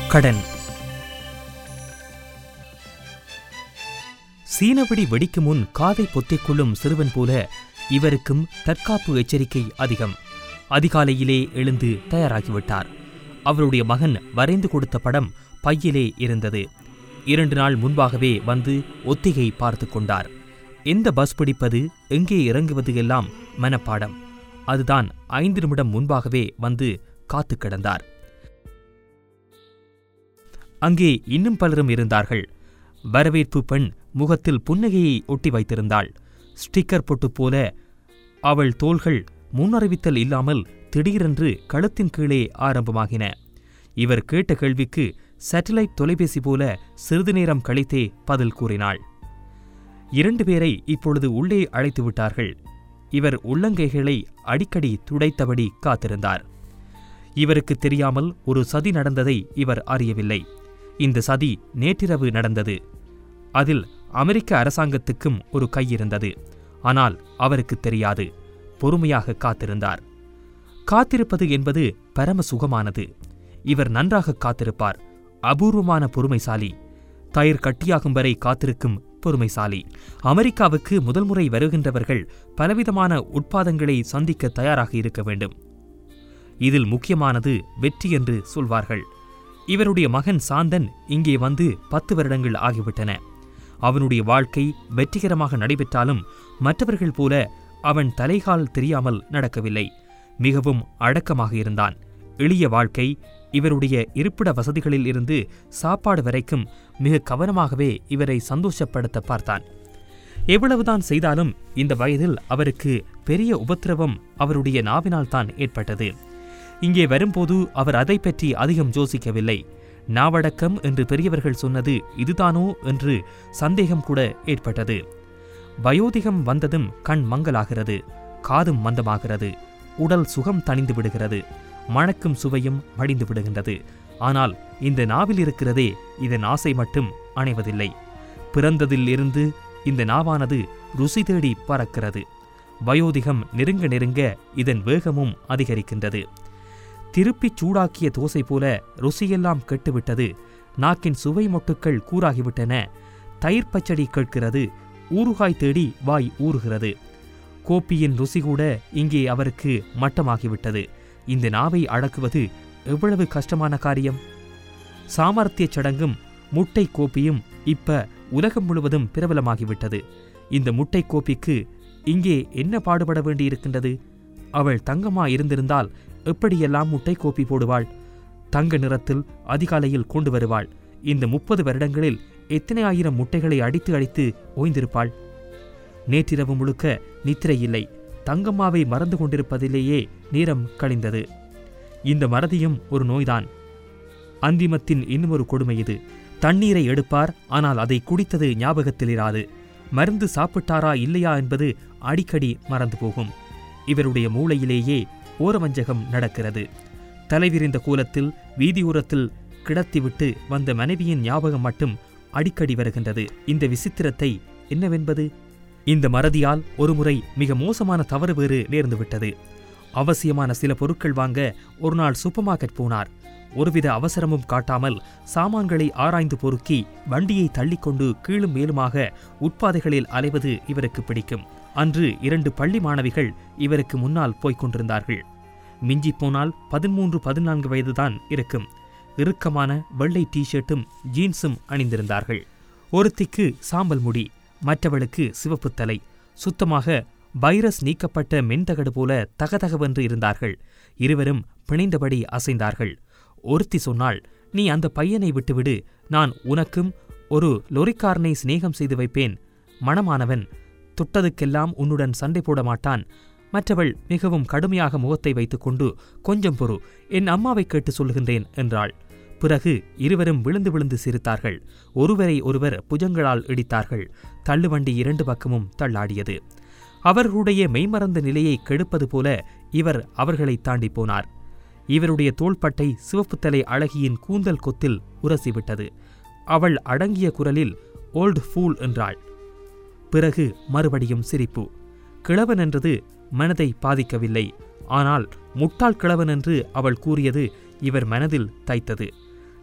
கடன் சீனவெடி வெடிக்கும் முன் காதை பொத்திக் கொள்ளும் சிறுவன் போல இவருக்கும் தற்காப்பு எச்சரிக்கை அதிகம் அதிகாலையிலே எழுந்து தயாராகிவிட்டார் அவருடைய மகன் வரைந்து கொடுத்த படம் பையிலே இருந்தது இரண்டு நாள் முன்பாகவே வந்து ஒத்திகை பார்த்து கொண்டார் எந்த பஸ் பிடிப்பது எங்கே இறங்குவது எல்லாம் மனப்பாடம் அதுதான் ஐந்து நிமிடம் முன்பாகவே வந்து காத்து கிடந்தார் அங்கே இன்னும் பலரும் இருந்தார்கள் வரவேற்பு பெண் முகத்தில் புன்னகையை ஒட்டி வைத்திருந்தாள் ஸ்டிக்கர் பொட்டு போல அவள் தோள்கள் முன்னறிவித்தல் இல்லாமல் திடீரென்று கழுத்தின் கீழே ஆரம்பமாகின இவர் கேட்ட கேள்விக்கு சேட்டலைட் தொலைபேசி போல சிறிது நேரம் கழித்தே பதில் கூறினாள் இரண்டு பேரை இப்பொழுது உள்ளே அழைத்து விட்டார்கள் இவர் உள்ளங்கைகளை அடிக்கடி துடைத்தபடி காத்திருந்தார் இவருக்கு தெரியாமல் ஒரு சதி நடந்ததை இவர் அறியவில்லை இந்த சதி நேற்றிரவு நடந்தது அதில் அமெரிக்க அரசாங்கத்துக்கும் ஒரு கை இருந்தது ஆனால் அவருக்கு தெரியாது பொறுமையாக காத்திருந்தார் காத்திருப்பது என்பது பரம சுகமானது இவர் நன்றாக காத்திருப்பார் அபூர்வமான பொறுமைசாலி தயிர் கட்டியாகும் வரை காத்திருக்கும் பொறுமைசாலி அமெரிக்காவுக்கு முதல் முறை வருகின்றவர்கள் பலவிதமான உட்பாதங்களை சந்திக்க தயாராக இருக்க வேண்டும் இதில் முக்கியமானது வெற்றி என்று சொல்வார்கள் இவருடைய மகன் சாந்தன் இங்கே வந்து பத்து வருடங்கள் ஆகிவிட்டன அவனுடைய வாழ்க்கை வெற்றிகரமாக நடைபெற்றாலும் மற்றவர்கள் போல அவன் தலைகால் தெரியாமல் நடக்கவில்லை மிகவும் அடக்கமாக இருந்தான் எளிய வாழ்க்கை இவருடைய இருப்பிட வசதிகளில் இருந்து சாப்பாடு வரைக்கும் மிக கவனமாகவே இவரை சந்தோஷப்படுத்த பார்த்தான் எவ்வளவுதான் செய்தாலும் இந்த வயதில் அவருக்கு பெரிய உபத்திரவம் அவருடைய நாவினால்தான் ஏற்பட்டது இங்கே வரும்போது அவர் அதை பற்றி அதிகம் யோசிக்கவில்லை நாவடக்கம் என்று பெரியவர்கள் சொன்னது இதுதானோ என்று சந்தேகம் கூட ஏற்பட்டது வயோதிகம் வந்ததும் கண் மங்கலாகிறது காதும் மந்தமாகிறது உடல் சுகம் தணிந்து விடுகிறது மணக்கும் சுவையும் மடிந்து விடுகின்றது ஆனால் இந்த நாவில் இருக்கிறதே இதன் ஆசை மட்டும் அணைவதில்லை பிறந்ததில் இருந்து இந்த நாவானது ருசி தேடி பறக்கிறது வயோதிகம் நெருங்க நெருங்க இதன் வேகமும் அதிகரிக்கின்றது திருப்பிச் சூடாக்கிய தோசை போல ருசியெல்லாம் கெட்டுவிட்டது நாக்கின் சுவை மொட்டுக்கள் கூறாகிவிட்டன தயிர் பச்சடி கேட்கிறது ஊறுகாய் தேடி வாய் ஊறுகிறது கோப்பியின் ருசி கூட இங்கே அவருக்கு மட்டமாகிவிட்டது இந்த நாவை அடக்குவது எவ்வளவு கஷ்டமான காரியம் சாமர்த்தியச் சடங்கும் முட்டை கோப்பியும் இப்ப உலகம் முழுவதும் பிரபலமாகிவிட்டது இந்த முட்டை கோப்பிக்கு இங்கே என்ன பாடுபட வேண்டியிருக்கின்றது அவள் தங்கமா இருந்திருந்தால் எப்படியெல்லாம் முட்டை கோப்பி போடுவாள் தங்க நிறத்தில் அதிகாலையில் கொண்டு வருவாள் இந்த முப்பது வருடங்களில் எத்தனை ஆயிரம் முட்டைகளை அடித்து அடித்து ஓய்ந்திருப்பாள் நேற்றிரவு முழுக்க நித்திரை இல்லை தங்கம்மாவை மறந்து கொண்டிருப்பதிலேயே நேரம் கழிந்தது இந்த மறதியும் ஒரு நோய்தான் அந்திமத்தின் இன்னுமொரு கொடுமை இது தண்ணீரை எடுப்பார் ஆனால் அதை குடித்தது ஞாபகத்தில் இராது மருந்து சாப்பிட்டாரா இல்லையா என்பது அடிக்கடி மறந்து போகும் இவருடைய மூளையிலேயே ஓரவஞ்சகம் நடக்கிறது தலைவிரிந்த கோலத்தில் வீதியோரத்தில் கிடத்திவிட்டு வந்த மனைவியின் ஞாபகம் மட்டும் அடிக்கடி வருகின்றது இந்த விசித்திரத்தை என்னவென்பது இந்த மறதியால் ஒருமுறை மிக மோசமான தவறு வேறு நேர்ந்துவிட்டது அவசியமான சில பொருட்கள் வாங்க ஒரு நாள் சூப்பர் மார்க்கெட் போனார் ஒருவித அவசரமும் காட்டாமல் சாமான்களை ஆராய்ந்து பொறுக்கி வண்டியை தள்ளிக்கொண்டு கீழும் மேலுமாக உட்பாதைகளில் அலைவது இவருக்கு பிடிக்கும் அன்று இரண்டு பள்ளி மாணவிகள் இவருக்கு முன்னால் போய்க் கொண்டிருந்தார்கள் மிஞ்சிப் போனால் பதிமூன்று பதினான்கு வயதுதான் இருக்கும் இறுக்கமான வெள்ளை டீ-ஷர்ட்டும் ஜீன்ஸும் அணிந்திருந்தார்கள் ஒருத்திக்கு சாம்பல் முடி மற்றவளுக்கு சிவப்பு தலை சுத்தமாக வைரஸ் நீக்கப்பட்ட மென்தகடு போல தகதகவென்று இருந்தார்கள் இருவரும் பிணைந்தபடி அசைந்தார்கள் ஒருத்தி சொன்னாள் நீ அந்த பையனை விட்டுவிடு நான் உனக்கும் ஒரு லொரிக்காரனை சிநேகம் செய்து வைப்பேன் மணமானவன் தொட்டதுக்கெல்லாம் உன்னுடன் சண்டை போட மாட்டான் மற்றவள் மிகவும் கடுமையாக முகத்தை வைத்துக்கொண்டு கொஞ்சம் பொறு என் அம்மாவை கேட்டு சொல்லுகின்றேன் என்றாள் பிறகு இருவரும் விழுந்து விழுந்து சிரித்தார்கள் ஒருவரை ஒருவர் புஜங்களால் இடித்தார்கள் தள்ளுவண்டி இரண்டு பக்கமும் தள்ளாடியது அவர்களுடைய மெய்மறந்த நிலையை கெடுப்பது போல இவர் அவர்களை தாண்டி போனார் இவருடைய தோள்பட்டை சிவப்புத்தலை அழகியின் கூந்தல் கொத்தில் உரசிவிட்டது அவள் அடங்கிய குரலில் ஓல்ட் ஃபூல் என்றாள் பிறகு மறுபடியும் சிரிப்பு கிழவன் என்றது மனதை பாதிக்கவில்லை ஆனால் முட்டாள் கிழவன் என்று அவள் கூறியது இவர் மனதில் தைத்தது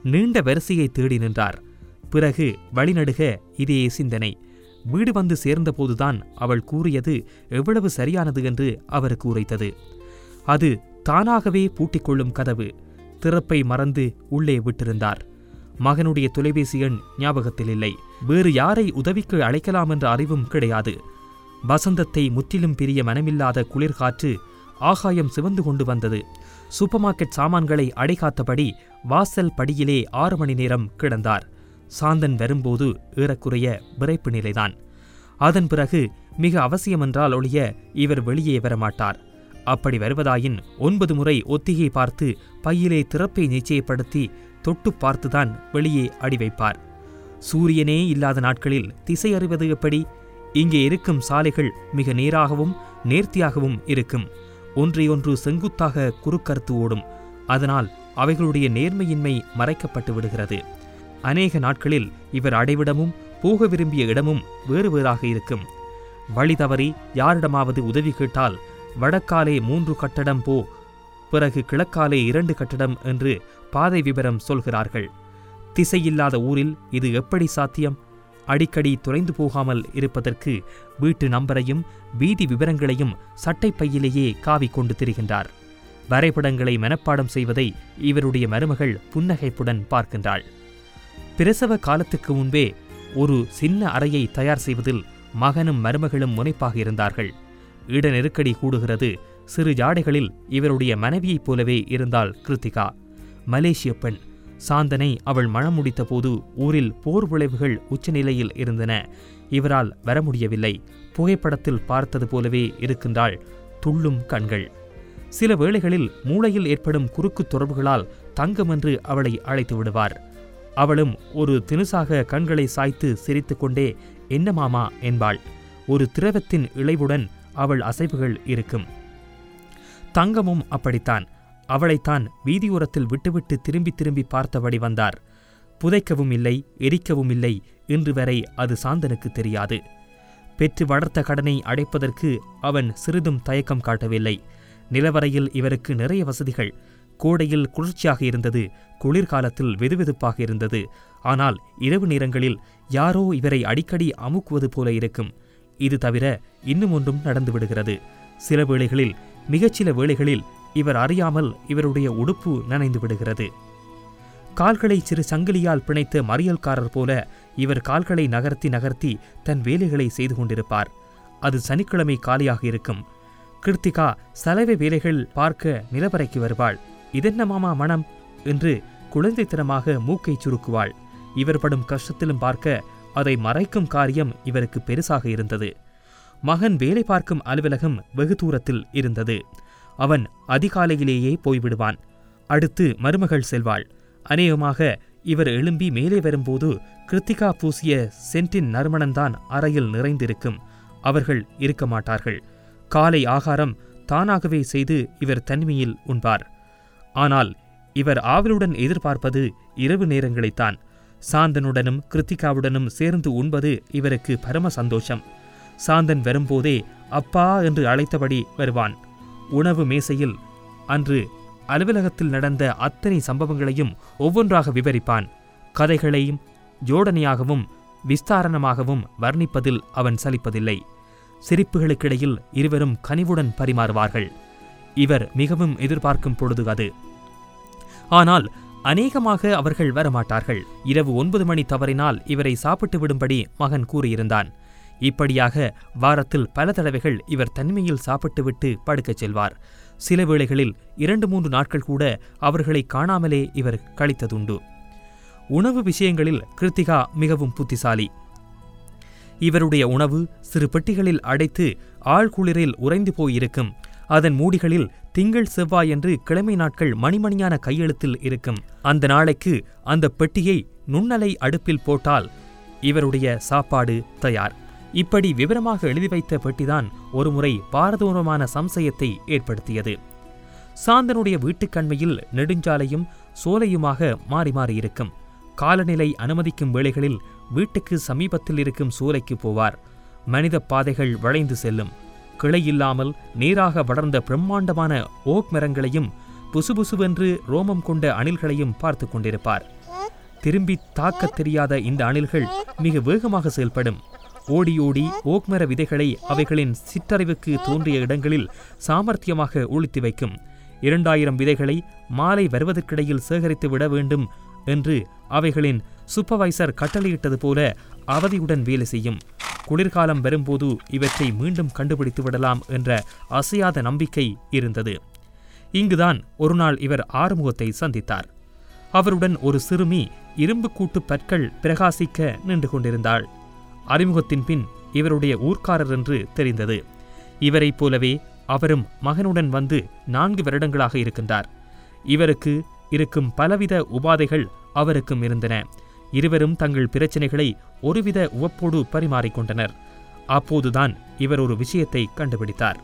நீண்ட வரிசையை தேடி நின்றார் பிறகு வழிநடுக இதே சிந்தனை வீடு வந்து சேர்ந்தபோதுதான் அவள் கூறியது எவ்வளவு சரியானது என்று அவருக்கு உரைத்தது அது தானாகவே பூட்டிக் கொள்ளும் கதவு திறப்பை மறந்து உள்ளே விட்டிருந்தார் மகனுடைய தொலைபேசி எண் ஞாபகத்தில் இல்லை வேறு யாரை உதவிக்கு அழைக்கலாம் என்ற அறிவும் கிடையாது வசந்தத்தை முற்றிலும் பிரிய மனமில்லாத குளிர்காற்று ஆகாயம் சிவந்து கொண்டு வந்தது சூப்பர் மார்க்கெட் சாமான்களை அடைகாத்தபடி வாசல் படியிலே ஆறு மணி நேரம் கிடந்தார் சாந்தன் வரும்போது ஏறக்குறைய விரைப்பு நிலைதான் அதன் பிறகு மிக அவசியமென்றால் ஒழிய இவர் வெளியே வரமாட்டார் அப்படி வருவதாயின் ஒன்பது முறை ஒத்திகை பார்த்து பையிலே திறப்பை நிச்சயப்படுத்தி தொட்டு பார்த்துதான் வெளியே அடி வைப்பார் சூரியனே இல்லாத நாட்களில் திசை அறிவது எப்படி இங்கே இருக்கும் சாலைகள் மிக நேராகவும் நேர்த்தியாகவும் இருக்கும் ஒன்றையொன்று செங்குத்தாக குறுக்கறுத்து ஓடும் அதனால் அவைகளுடைய நேர்மையின்மை மறைக்கப்பட்டு விடுகிறது அநேக நாட்களில் இவர் அடைவிடமும் போக விரும்பிய இடமும் வேறு வேறாக இருக்கும் வழி தவறி யாரிடமாவது உதவி கேட்டால் வடக்காலே மூன்று கட்டடம் போ பிறகு கிழக்காலே இரண்டு கட்டடம் என்று பாதை விவரம் சொல்கிறார்கள் திசையில்லாத ஊரில் இது எப்படி சாத்தியம் அடிக்கடி தொலைந்து போகாமல் இருப்பதற்கு வீட்டு நம்பரையும் வீதி விவரங்களையும் சட்டைப்பையிலேயே காவி கொண்டு திரிகின்றார் வரைபடங்களை மனப்பாடம் செய்வதை இவருடைய மருமகள் புன்னகைப்புடன் பார்க்கின்றாள் பிரசவ காலத்துக்கு முன்பே ஒரு சின்ன அறையை தயார் செய்வதில் மகனும் மருமகளும் முனைப்பாக இருந்தார்கள் இட நெருக்கடி கூடுகிறது சிறு ஜாடைகளில் இவருடைய மனைவியைப் போலவே இருந்தாள் கிருத்திகா மலேசிய பெண் சாந்தனை அவள் மணம் முடித்தபோது ஊரில் போர் விளைவுகள் உச்சநிலையில் இருந்தன இவரால் வர முடியவில்லை புகைப்படத்தில் பார்த்தது போலவே இருக்கின்றாள் துள்ளும் கண்கள் சில வேளைகளில் மூளையில் ஏற்படும் குறுக்கு தொடர்புகளால் தங்கம் என்று அவளை அழைத்து விடுவார் அவளும் ஒரு தினுசாக கண்களை சாய்த்து சிரித்துக்கொண்டே என்ன மாமா என்பாள் ஒரு திரவத்தின் இழைவுடன் அவள் அசைவுகள் இருக்கும் தங்கமும் அப்படித்தான் அவளைத்தான் வீதியோரத்தில் விட்டுவிட்டு திரும்பி திரும்பி பார்த்தபடி வந்தார் புதைக்கவும் இல்லை எரிக்கவும் இல்லை இன்று வரை அது சாந்தனுக்கு தெரியாது பெற்று வளர்த்த கடனை அடைப்பதற்கு அவன் சிறிதும் தயக்கம் காட்டவில்லை நிலவரையில் இவருக்கு நிறைய வசதிகள் கோடையில் குளிர்ச்சியாக இருந்தது குளிர்காலத்தில் வெதுவெதுப்பாக இருந்தது ஆனால் இரவு நேரங்களில் யாரோ இவரை அடிக்கடி அமுக்குவது போல இருக்கும் இது தவிர இன்னும் ஒன்றும் நடந்து விடுகிறது சில வேளைகளில் மிகச்சில வேளைகளில் இவர் அறியாமல் இவருடைய உடுப்பு நனைந்து விடுகிறது கால்களை சிறு சங்கிலியால் பிணைத்த மறியல்காரர் போல இவர் கால்களை நகர்த்தி நகர்த்தி தன் வேலைகளை செய்து கொண்டிருப்பார் அது சனிக்கிழமை காலியாக இருக்கும் கிருத்திகா சலவை வேலைகள் பார்க்க நிலவரைக்கு வருவாள் இதென்ன மாமா மனம் என்று குழந்தைத்தனமாக மூக்கை சுருக்குவாள் இவர் படும் கஷ்டத்திலும் பார்க்க அதை மறைக்கும் காரியம் இவருக்கு பெருசாக இருந்தது மகன் வேலை பார்க்கும் அலுவலகம் வெகு தூரத்தில் இருந்தது அவன் அதிகாலையிலேயே போய்விடுவான் அடுத்து மருமகள் செல்வாள் அநேகமாக இவர் எழும்பி மேலே வரும்போது கிருத்திகா பூசிய சென்டின் நறுமணம்தான் அறையில் நிறைந்திருக்கும் அவர்கள் இருக்க மாட்டார்கள் காலை ஆகாரம் தானாகவே செய்து இவர் தனிமையில் உண்பார் ஆனால் இவர் ஆவலுடன் எதிர்பார்ப்பது இரவு நேரங்களைத்தான் சாந்தனுடனும் கிருத்திகாவுடனும் சேர்ந்து உண்பது இவருக்கு பரம சந்தோஷம் சாந்தன் வரும்போதே அப்பா என்று அழைத்தபடி வருவான் உணவு மேசையில் அன்று அலுவலகத்தில் நடந்த அத்தனை சம்பவங்களையும் ஒவ்வொன்றாக விவரிப்பான் கதைகளையும் ஜோடனையாகவும் விஸ்தாரணமாகவும் வர்ணிப்பதில் அவன் சலிப்பதில்லை சிரிப்புகளுக்கிடையில் இருவரும் கனிவுடன் பரிமாறுவார்கள் இவர் மிகவும் எதிர்பார்க்கும் பொழுது அது ஆனால் அநேகமாக அவர்கள் வரமாட்டார்கள் இரவு ஒன்பது மணி தவறினால் இவரை சாப்பிட்டு விடும்படி மகன் கூறியிருந்தான் இப்படியாக வாரத்தில் பல தடவைகள் இவர் தனிமையில் சாப்பிட்டுவிட்டு படுக்கச் செல்வார் சில வேளைகளில் இரண்டு மூன்று நாட்கள் கூட அவர்களை காணாமலே இவர் கழித்ததுண்டு உணவு விஷயங்களில் கிருத்திகா மிகவும் புத்திசாலி இவருடைய உணவு சிறு பெட்டிகளில் அடைத்து ஆழ்குளிரில் உறைந்து போயிருக்கும் அதன் மூடிகளில் திங்கள் செவ்வாய் என்று கிழமை நாட்கள் மணிமணியான கையெழுத்தில் இருக்கும் அந்த நாளைக்கு அந்த பெட்டியை நுண்ணலை அடுப்பில் போட்டால் இவருடைய சாப்பாடு தயார் இப்படி விவரமாக எழுதி வைத்த பெட்டிதான் ஒருமுறை பாரதூரமான சம்சயத்தை ஏற்படுத்தியது சாந்தனுடைய வீட்டுக்கண்மையில் நெடுஞ்சாலையும் சோலையுமாக மாறி மாறி இருக்கும் காலநிலை அனுமதிக்கும் வேளைகளில் வீட்டுக்கு சமீபத்தில் இருக்கும் சோலைக்கு போவார் மனித பாதைகள் வளைந்து செல்லும் கிளை இல்லாமல் நேராக வளர்ந்த பிரம்மாண்டமான ஓக் மரங்களையும் புசுபுசுவென்று ரோமம் கொண்ட அணில்களையும் பார்த்து கொண்டிருப்பார் திரும்பி தாக்கத் தெரியாத இந்த அணில்கள் மிக வேகமாக செயல்படும் ஓடி ஓடி ஓக்மர விதைகளை அவைகளின் சிற்றறிவுக்கு தோன்றிய இடங்களில் சாமர்த்தியமாக ஒழித்து வைக்கும் இரண்டாயிரம் விதைகளை மாலை வருவதற்கிடையில் சேகரித்து விட வேண்டும் என்று அவைகளின் சூப்பர்வைசர் கட்டளையிட்டது போல அவதியுடன் வேலை செய்யும் குளிர்காலம் வரும்போது இவற்றை மீண்டும் கண்டுபிடித்து விடலாம் என்ற அசையாத நம்பிக்கை இருந்தது இங்குதான் ஒருநாள் இவர் ஆறுமுகத்தை சந்தித்தார் அவருடன் ஒரு சிறுமி இரும்பு கூட்டு பற்கள் பிரகாசிக்க நின்று கொண்டிருந்தாள் அறிமுகத்தின் பின் இவருடைய ஊர்க்காரர் என்று தெரிந்தது இவரைப் போலவே அவரும் மகனுடன் வந்து நான்கு வருடங்களாக இருக்கின்றார் இவருக்கு இருக்கும் பலவித உபாதைகள் அவருக்கும் இருந்தன இருவரும் தங்கள் பிரச்சனைகளை ஒருவித உவப்போடு பரிமாறிக்கொண்டனர் அப்போதுதான் இவர் ஒரு விஷயத்தை கண்டுபிடித்தார்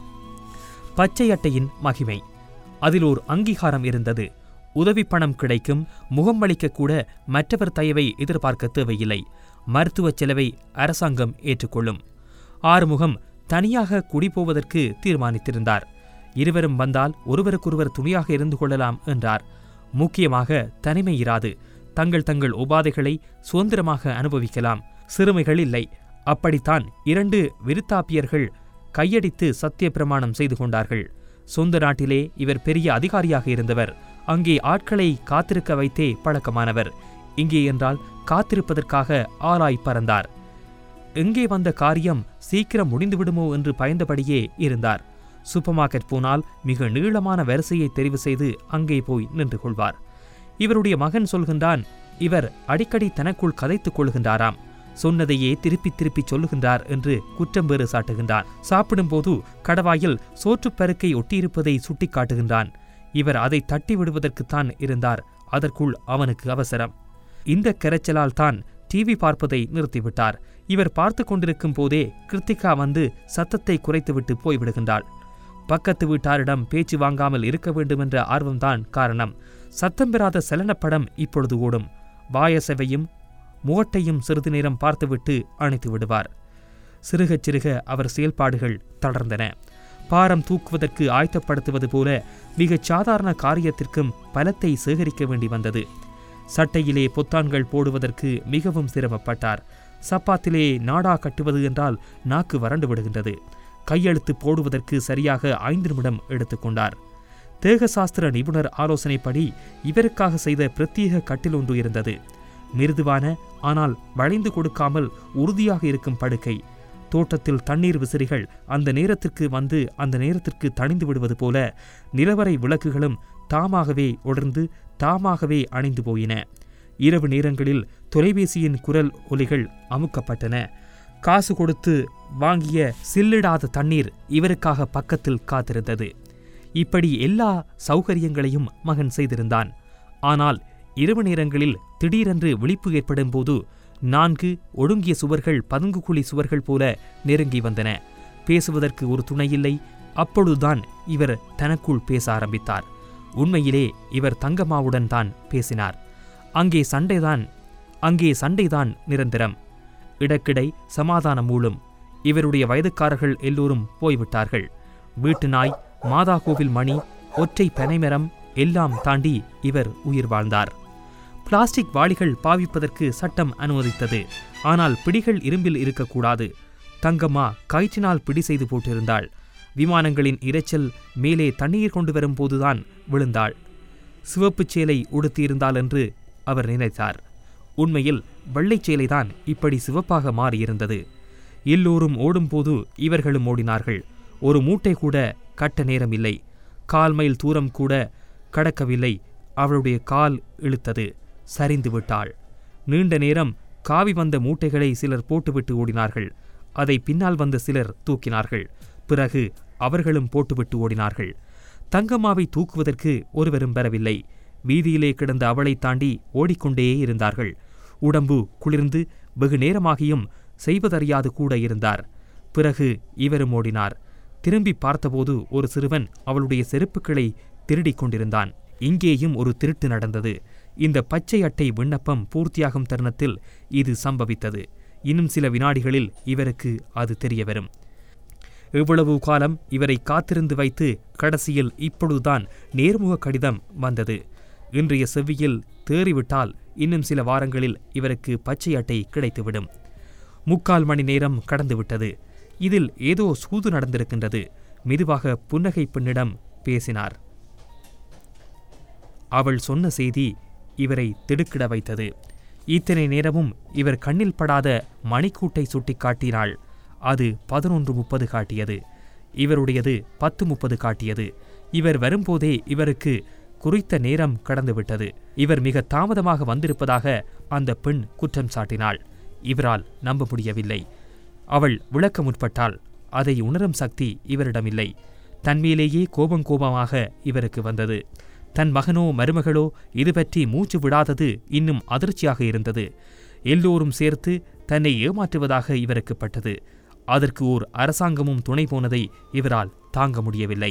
பச்சை அட்டையின் மகிமை அதில் ஓர் அங்கீகாரம் இருந்தது உதவி பணம் கிடைக்கும் முகம் கூட மற்றவர் தயவை எதிர்பார்க்க தேவையில்லை மருத்துவச் செலவை அரசாங்கம் ஏற்றுக்கொள்ளும் ஆறுமுகம் தனியாக குடிபோவதற்கு தீர்மானித்திருந்தார் இருவரும் வந்தால் ஒருவருக்கொருவர் துணையாக இருந்து கொள்ளலாம் என்றார் முக்கியமாக தனிமை இராது தங்கள் தங்கள் உபாதைகளை சுதந்திரமாக அனுபவிக்கலாம் சிறுமைகள் இல்லை அப்படித்தான் இரண்டு விருத்தாப்பியர்கள் கையடித்து சத்திய பிரமாணம் செய்து கொண்டார்கள் சொந்த நாட்டிலே இவர் பெரிய அதிகாரியாக இருந்தவர் அங்கே ஆட்களை காத்திருக்க வைத்தே பழக்கமானவர் இங்கே என்றால் காத்திருப்பதற்காக ஆளாய் பறந்தார் எங்கே வந்த காரியம் சீக்கிரம் முடிந்துவிடுமோ என்று பயந்தபடியே இருந்தார் சூப்பர் மார்க்கெட் போனால் மிக நீளமான வரிசையை தெரிவு செய்து அங்கே போய் நின்று கொள்வார் இவருடைய மகன் சொல்கின்றான் இவர் அடிக்கடி தனக்குள் கதைத்துக் கொள்கின்றாராம் சொன்னதையே திருப்பி திருப்பி சொல்லுகின்றார் என்று குற்றம் வேறு சாட்டுகின்றான் சாப்பிடும்போது கடவாயில் சோற்றுப் பருக்கை ஒட்டியிருப்பதை சுட்டிக்காட்டுகின்றான் இவர் அதை தட்டி விடுவதற்குத்தான் இருந்தார் அதற்குள் அவனுக்கு அவசரம் இந்த கரைச்சலால் தான் டிவி பார்ப்பதை நிறுத்திவிட்டார் இவர் பார்த்து கொண்டிருக்கும் போதே கிருத்திகா வந்து சத்தத்தை குறைத்துவிட்டு போய்விடுகின்றாள் பக்கத்து வீட்டாரிடம் பேச்சு வாங்காமல் இருக்க வேண்டுமென்ற ஆர்வம்தான் காரணம் சத்தம் பெறாத சலனப்படம் இப்பொழுது ஓடும் வாயசைவையும் முகட்டையும் சிறிது நேரம் பார்த்துவிட்டு அணைத்து விடுவார் சிறுகச் சிறுக அவர் செயல்பாடுகள் தளர்ந்தன பாரம் தூக்குவதற்கு ஆயத்தப்படுத்துவது போல மிகச் சாதாரண காரியத்திற்கும் பலத்தை சேகரிக்க வேண்டி வந்தது சட்டையிலே பொத்தான்கள் போடுவதற்கு மிகவும் சிரமப்பட்டார் சப்பாத்திலே நாடா கட்டுவது என்றால் நாக்கு வறண்டு விடுகின்றது கையெழுத்து போடுவதற்கு சரியாக ஐந்து நிமிடம் எடுத்துக்கொண்டார் தேகசாஸ்திர நிபுணர் ஆலோசனைப்படி இவருக்காக செய்த பிரத்யேக கட்டில் ஒன்று இருந்தது மிருதுவான ஆனால் வளைந்து கொடுக்காமல் உறுதியாக இருக்கும் படுக்கை தோட்டத்தில் தண்ணீர் விசிறிகள் அந்த நேரத்திற்கு வந்து அந்த நேரத்திற்கு தணிந்து விடுவது போல நிலவரை விளக்குகளும் தாமாகவே ஒடர்ந்து தாமாகவே அணைந்து போயின இரவு நேரங்களில் தொலைபேசியின் குரல் ஒலிகள் அமுக்கப்பட்டன காசு கொடுத்து வாங்கிய சில்லிடாத தண்ணீர் இவருக்காக பக்கத்தில் காத்திருந்தது இப்படி எல்லா சௌகரியங்களையும் மகன் செய்திருந்தான் ஆனால் இரவு நேரங்களில் திடீரென்று விழிப்பு ஏற்படும் போது நான்கு ஒடுங்கிய சுவர்கள் பதுங்குகுழி சுவர்கள் போல நெருங்கி வந்தன பேசுவதற்கு ஒரு துணையில்லை அப்பொழுதுதான் இவர் தனக்குள் பேச ஆரம்பித்தார் உண்மையிலே இவர் தங்கம்மாவுடன் தான் பேசினார் அங்கே சண்டைதான் அங்கே சண்டைதான் நிரந்தரம் இடக்கிடை சமாதானம் மூலம் இவருடைய வயதுக்காரர்கள் எல்லோரும் போய்விட்டார்கள் வீட்டு நாய் மாதா கோவில் மணி ஒற்றை பனைமரம் எல்லாம் தாண்டி இவர் உயிர் வாழ்ந்தார் பிளாஸ்டிக் வாளிகள் பாவிப்பதற்கு சட்டம் அனுமதித்தது ஆனால் பிடிகள் இரும்பில் இருக்கக்கூடாது தங்கம்மா கயிற்றினால் பிடி செய்து போட்டிருந்தாள் விமானங்களின் இரைச்சல் மேலே தண்ணீர் கொண்டு வரும்போதுதான் விழுந்தாள் சிவப்புச் சேலை உடுத்தியிருந்தாள் என்று அவர் நினைத்தார் உண்மையில் வெள்ளைச் சேலைதான் இப்படி சிவப்பாக மாறியிருந்தது எல்லோரும் ஓடும்போது இவர்களும் ஓடினார்கள் ஒரு மூட்டை கூட கட்ட நேரமில்லை கால் மைல் தூரம் கூட கடக்கவில்லை அவளுடைய கால் இழுத்தது சரிந்து விட்டாள் நீண்ட நேரம் காவி வந்த மூட்டைகளை சிலர் போட்டுவிட்டு ஓடினார்கள் அதை பின்னால் வந்த சிலர் தூக்கினார்கள் பிறகு அவர்களும் போட்டுவிட்டு ஓடினார்கள் தங்கம்மாவை தூக்குவதற்கு ஒருவரும் வரவில்லை வீதியிலே கிடந்த அவளை தாண்டி ஓடிக்கொண்டே இருந்தார்கள் உடம்பு குளிர்ந்து வெகு நேரமாகியும் செய்வதறியாது கூட இருந்தார் பிறகு இவரும் ஓடினார் திரும்பி பார்த்தபோது ஒரு சிறுவன் அவளுடைய செருப்புக்களை திருடிக் கொண்டிருந்தான் இங்கேயும் ஒரு திருட்டு நடந்தது இந்த பச்சை அட்டை விண்ணப்பம் பூர்த்தியாகும் தருணத்தில் இது சம்பவித்தது இன்னும் சில வினாடிகளில் இவருக்கு அது தெரியவரும் இவ்வளவு காலம் இவரை காத்திருந்து வைத்து கடைசியில் இப்பொழுதுதான் நேர்முக கடிதம் வந்தது இன்றைய செவ்வியில் தேறிவிட்டால் இன்னும் சில வாரங்களில் இவருக்கு பச்சை அட்டை கிடைத்துவிடும் முக்கால் மணி நேரம் கடந்துவிட்டது இதில் ஏதோ சூது நடந்திருக்கின்றது மெதுவாக புன்னகை பெண்ணிடம் பேசினார் அவள் சொன்ன செய்தி இவரை திடுக்கிட வைத்தது இத்தனை நேரமும் இவர் கண்ணில் படாத மணிக்கூட்டை சுட்டிக்காட்டினாள் அது பதினொன்று முப்பது காட்டியது இவருடையது பத்து முப்பது காட்டியது இவர் வரும்போதே இவருக்கு குறித்த நேரம் கடந்துவிட்டது இவர் மிக தாமதமாக வந்திருப்பதாக அந்த பெண் குற்றம் சாட்டினாள் இவரால் நம்ப முடியவில்லை அவள் விளக்க முற்பட்டால் அதை உணரும் சக்தி இவரிடமில்லை தன்மேலேயே கோபம் கோபமாக இவருக்கு வந்தது தன் மகனோ மருமகளோ இது பற்றி மூச்சு விடாதது இன்னும் அதிர்ச்சியாக இருந்தது எல்லோரும் சேர்த்து தன்னை ஏமாற்றுவதாக இவருக்கு பட்டது அதற்கு ஓர் அரசாங்கமும் துணை போனதை இவரால் தாங்க முடியவில்லை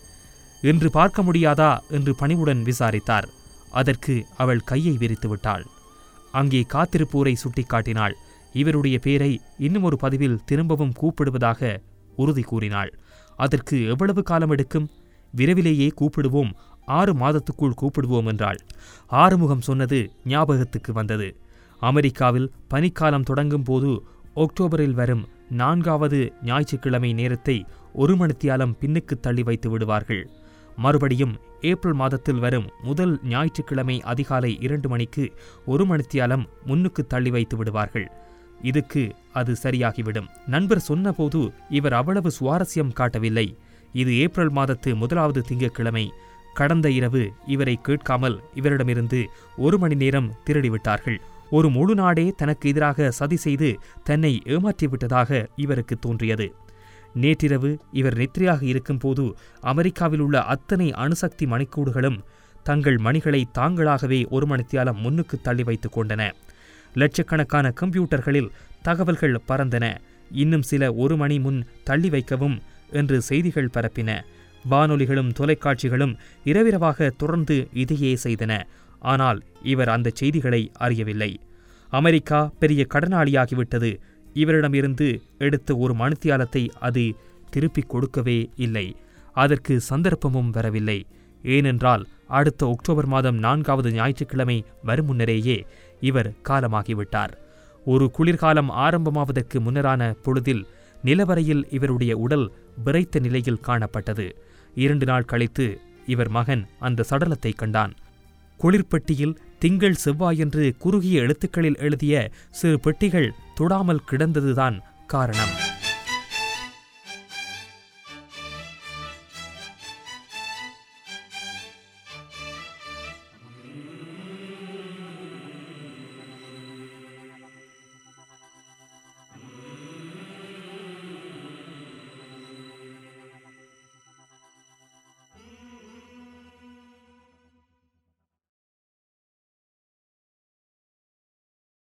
என்று பார்க்க முடியாதா என்று பணிவுடன் விசாரித்தார் அதற்கு அவள் கையை விரித்து விட்டாள் அங்கே காத்திருப்போரை சுட்டிக்காட்டினாள் இவருடைய பேரை இன்னும் ஒரு பதிவில் திரும்பவும் கூப்பிடுவதாக உறுதி கூறினாள் அதற்கு எவ்வளவு காலம் எடுக்கும் விரைவிலேயே கூப்பிடுவோம் ஆறு மாதத்துக்குள் கூப்பிடுவோம் என்றாள் ஆறுமுகம் சொன்னது ஞாபகத்துக்கு வந்தது அமெரிக்காவில் பனிக்காலம் தொடங்கும் போது ஒக்டோபரில் வரும் நான்காவது ஞாயிற்றுக்கிழமை நேரத்தை ஒரு மணித்தியாலம் பின்னுக்கு தள்ளி வைத்து விடுவார்கள் மறுபடியும் ஏப்ரல் மாதத்தில் வரும் முதல் ஞாயிற்றுக்கிழமை அதிகாலை இரண்டு மணிக்கு ஒரு மணித்தியாலம் முன்னுக்கு தள்ளி வைத்து விடுவார்கள் இதுக்கு அது சரியாகிவிடும் நண்பர் சொன்னபோது இவர் அவ்வளவு சுவாரஸ்யம் காட்டவில்லை இது ஏப்ரல் மாதத்து முதலாவது திங்கட்கிழமை கடந்த இரவு இவரை கேட்காமல் இவரிடமிருந்து ஒரு மணி நேரம் திருடிவிட்டார்கள் ஒரு முழு நாடே தனக்கு எதிராக சதி செய்து தன்னை ஏமாற்றிவிட்டதாக இவருக்கு தோன்றியது நேற்றிரவு இவர் நித்திரையாக இருக்கும்போது அமெரிக்காவில் உள்ள அத்தனை அணுசக்தி மணிக்கூடுகளும் தங்கள் மணிகளை தாங்களாகவே ஒரு மணித்தியாலம் முன்னுக்கு தள்ளி வைத்துக் கொண்டன லட்சக்கணக்கான கம்ப்யூட்டர்களில் தகவல்கள் பறந்தன இன்னும் சில ஒரு மணி முன் தள்ளி வைக்கவும் என்று செய்திகள் பரப்பின வானொலிகளும் தொலைக்காட்சிகளும் இரவிரவாக தொடர்ந்து இதையே செய்தன ஆனால் இவர் அந்த செய்திகளை அறியவில்லை அமெரிக்கா பெரிய கடனாளியாகிவிட்டது இவரிடமிருந்து எடுத்த ஒரு மணித்தியாலத்தை அது திருப்பிக் கொடுக்கவே இல்லை அதற்கு சந்தர்ப்பமும் வரவில்லை ஏனென்றால் அடுத்த அக்டோபர் மாதம் நான்காவது ஞாயிற்றுக்கிழமை வரும் முன்னரேயே இவர் காலமாகிவிட்டார் ஒரு குளிர்காலம் ஆரம்பமாவதற்கு முன்னரான பொழுதில் நிலவரையில் இவருடைய உடல் விரைத்த நிலையில் காணப்பட்டது இரண்டு நாள் கழித்து இவர் மகன் அந்த சடலத்தை கண்டான் குளிர்பெட்டியில் திங்கள் செவ்வாயென்று குறுகிய எழுத்துக்களில் எழுதிய சிறு பெட்டிகள் தொடாமல் கிடந்ததுதான் காரணம்